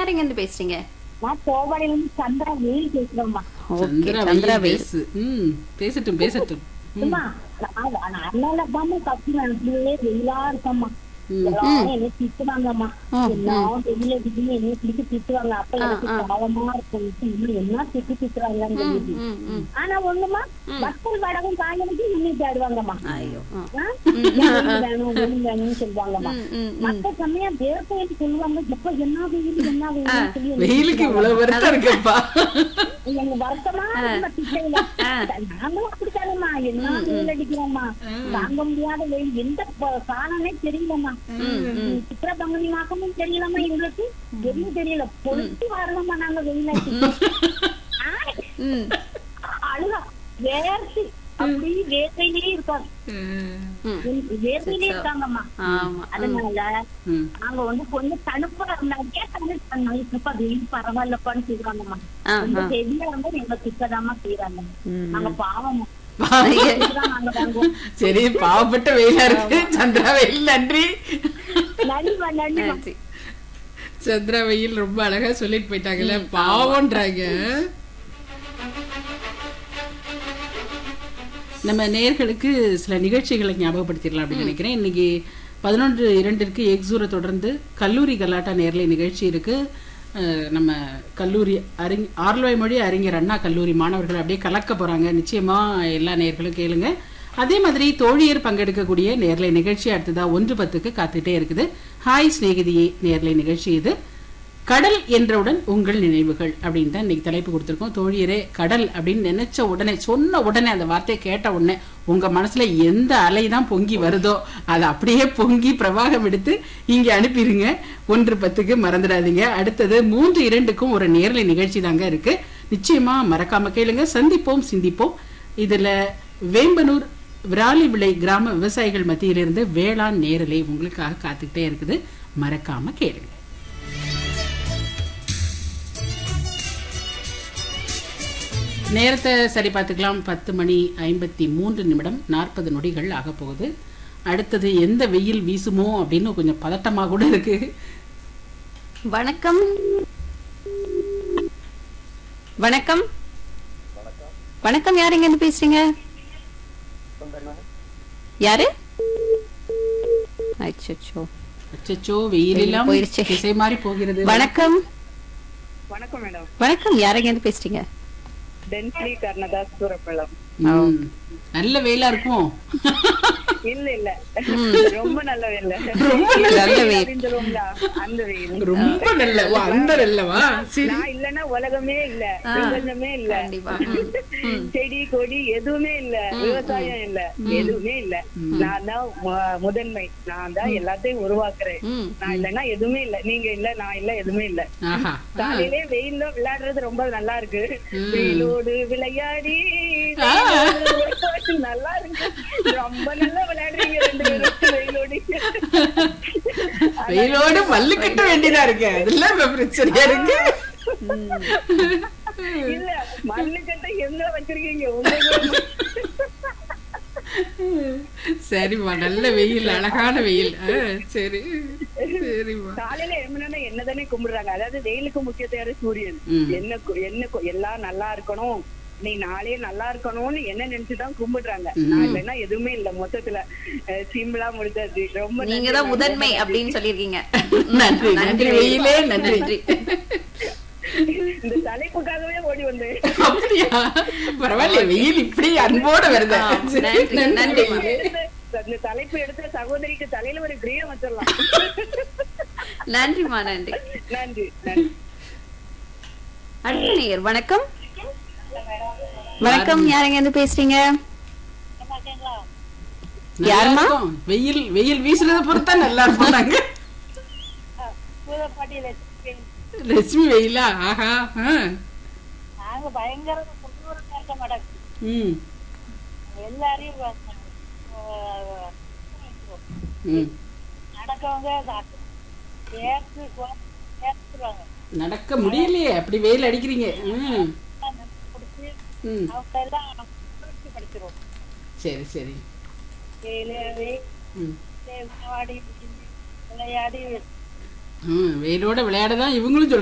யாருங்க இருந்து பேசுறீங்க நான் கோவாடியில இருந்து சந்திரா வெயில் பேசுறேம்மா ஓகே சந்திரா சந்திரா வெயில் வெயில் பேசு ம் பேசட்டும் பேசட்டும் ம், அம்மா நான் அண்ணால தாம்மா கப்பி அப்படியே வெயிலா இருக்கம்மா ம். எல்லாரும் என்னை திட்டுவாங்கம்மா ம், எல்லாம் வெயில திடீர்னு என்னை பிடிச்சு திட்டுவாங்க அப்ப எனக்கு ஆ. பாவமா இருக்கும் இன்னும் என்ன திட்டு திட்டுறாங்கன்னு ம், சொல்லி ம், ம். ஆனா ஒண்ணுமா மக்கள் வடகம் காய்கறிக்கு இன்னும் தேடுவாங்கம்மா ஐயோ ஆ. ஆ? வெயில் வேணும் வெயில் வேணும்னு சொல்லுவாங்கம்மா ம், ம், ம். மத்த சமயம் வேர்த்து சொல்லுவாங்க எப்ப என்ன வெயில் என்ன வெயில் சொல்லி என்னை வெயிலுக்கு இவ்வளவு வருத்தம் இருக்குப்பா எங்க வருத்தமா ரொம்ப திட்டையில நாங்களும் அப்படித்தானம்மா என்ன வெயில் அடிக்கிறோம்மா தாங்க முடியாத வெயில் எந்த ப- காலமே தெரியலம்மா சித்திர பங்குனி மாசமும் தெரியலம்மா எங்களுக்கு எதுவும் தெரியல பொழுது வரணுமா நாங்க வெயில் ம். அழுகா வேர்த்து அப்படி வேர்வையிலே இருக்காங்க ம், வேர்வையிலே இருக்காங்கம்மா ஆமா அதனால ம். நாங்க வந்து கொஞ்சம் தணுப்பா இருந்தாக்கே தண்ணி இப்ப வெயில் பரவாயில்லப்பான்னு சொல்றாங்கம்மா ஆ, இந்த ஆ. செடியில வந்து எங்க திட்டதாமா செய்யறாங்க ம். நாங்க பாவம் ஐயே. நாங்க வாங்குவோம் சரி பாவப்பட்ட வெயிலா இருக்கு சந்திரா வெயில் நன்றி நன்றிமா நன்றிமா நன்றி சந்திரா வெயில் ரொம்ப அழகா சொல்லிட்டு போயிட்டாங்கல்ல பாவம்ன்றாங்க நம்ம நேயர்களுக்கு சில நிகழ்ச்சிகளை ஞாபகப்படுத்திடலாம் அப்படின்னு நினைக்கிறேன் இன்னைக்கு பதினொன்று இரண்டிற்கு எக்ஸூரை தொடர்ந்து கல்லூரி கலாட்டா நேர்லை நிகழ்ச்சி இருக்கு அஹ் நம்ம கல்லூரி அறிஞ ஆர்லோய் மொழி அறிஞர் அண்ணா கல்லூரி மாணவர்கள் அப்படியே கலக்க போறாங்க நிச்சயமா எல்லா நேயர்களும் கேளுங்க அதே மாதிரி தோழியர் பங்கெடுக்கக்கூடிய நேர்லை நிகழ்ச்சி அடுத்ததா ஒன்று பத்துக்கு காத்துட்டே இருக்குது ஹாய் சிநேகிதியே நேர்லை நிகழ்ச்சி இது கடல் என்றவுடன் உங்கள் நினைவுகள் அப்படின்னு தான் இன்னைக்கு தலைப்பு கொடுத்துருக்கோம் தோழியரே கடல் அப்படின்னு நினைச்ச உடனே சொன்ன உடனே அந்த வார்த்தையை கேட்ட உடனே உங்க மனசுல எந்த அலை தான் பொங்கி வருதோ அதை அப்படியே பொங்கி பிரவாகம் எடுத்து இங்க அனுப்பிடுங்க ஒன்று பத்துக்கு மறந்துடாதீங்க அடுத்தது மூன்று இரண்டுக்கும் ஒரு நேரலை நிகழ்ச்சி தாங்க இருக்கு நிச்சயமா மறக்காம கேளுங்க சந்திப்போம் சிந்திப்போம் இதுல வேம்பனூர் விராலி விளை கிராம விவசாயிகள் மத்தியிலிருந்து வேளாண் நேரலை உங்களுக்காக காத்துக்கிட்டே இருக்குது மறக்காம கேளுங்க நேரத்தை சரி பார்த்துக்கலாம் பத்து மணி ஐம்பத்தி மூன்று நிமிடம் நாற்பது நொடிகள் ஆக போகுது அடுத்தது எந்த வெயில் வீசுமோ அப்படின்னு கொஞ்சம் பதட்டமா கூட இருக்கு வணக்கம் வணக்கம் வணக்கம் யாருங்க இருந்து பேசுறீங்க யாரு அச்சோ அச்சச்சோ வெயிலெல்லாம் போயிருச்சே. திசை மாறி போகிறது வணக்கம் வணக்கம் மேடம் வணக்கம் யாருங்க இருந்து பேசுறீங்க டென்ஸ்லி கர்ணதாஸ் சூரப்பள்ளம் ம். நல்ல வெயிலா இருக்கும் இல்ல இல்ல ரொம்ப நல்ல வெயில் ரொம்ப நல்ல வெயில். அப்படின்னு சொல்லுவோம்ல, அந்த வெயில் ரொம்ப நல்ல ஓ அந்த நல்லவா சரி நான் இல்லன்னா உலகமே இல்ல பிரபஞ்சமே இல்ல கண்டிப்பா செடி கொடி எதுவுமே இல்ல விவசாயம் இல்ல எதுவுமே இல்ல நான் தான் மு- முதன்மை நான் தான் எல்லாத்தையும் உருவாக்குறேன் ம். நான் இல்லன்னா எதுவுமே இல்ல நீங்க இல்ல நான் இல்ல எதுவுமே இல்ல ஆஹா காலையிலே வெயில்ல விளையாடுறது ரொம்ப நல்லா இருக்கு வெயிலோடு விளையாடி ஆ. வெயிலோடு நல்லா இருக்கு ரொம்ப நல்லா விளையாடுறீங்க ரெண்டு பேரும் வெயிலோடு வெயிலோடு மல்லு கட்ட வேண்டியதா இருக்கு அதெல்லாம் இப்ப பிரச்சனையா இருக்கு இல்ல மண்ணு கட்ட எங்க வச்சிருக்கீங்க உங்க சரிம்மா நல்ல வெயில் அழகான வெயில் ஆ, சரி சரிம்மா காலையில எழுமணும்னா என்னதானே கும்பிடுறாங்க அதாவது வெயிலுக்கு முக்கியத்தையாரு சூரியன் ம். என்ன கு- என்ன கு- எல்லாம் நல்லா இருக்கணும் நீ நாளே நல்லா இருக்கணும்னு என்ன நினைச்சுதான் கும்பிடுறாங்க நான் இல்லைன்னா எதுவுமே இல்ல மொத்தத்துல சிம்பிளா முடிச்சாச்சு ரொம்ப நீங்க நன்றி தான் ma'am. முதன்மை அப்படின்னு சொல்லியிருக்கீங்க நன்றி நன்றி வெயிலே நன்றி நன்றி இந்த தலைப்புக்காகவே ஓடி வந்தேன் அப்படியா பரவாயில்ல வெயில் இப்படி அன்போட வருது ஆ, நன்றி, நன்றி. எடுத்து- இந்த தலைப்பு எடுத்த சகோதரிக்கு தலையில ஒரு கிரீடம் வச்சிடலாம் நன்றிமா நன்றி நன்றி நன்றி அடுத்த நேயர் வணக்கம் வணக்கம் யாருங்க இருந்து பேசுறீங்க நல்லா யாரும்மா? இருக்கும். வெயில் வெயில் வீசுறத பொறுத்தா நல்லா இருப்போம் நாங்க லட்சுமி வெயிலா ஆஹா ஆ. நாங்க பயங்கர குளிர்ல இருக்க மாட்டோம் ம் எல்லாரையும் ம் நடக்கவங்க சேர்த்து சேர்த்துருவாங்க நடக்க முடியலையே அப்படி வெயில் அடிக்கிறீங்க ம் கொடுத்து ம் அவங்க எல்லாம் புரட்சி படிச்சிருவோம் சரி சரி விளையாடி ம் விளையாடி விளையாடி ம் வெயிலோட விளையாட தான் இவங்களும்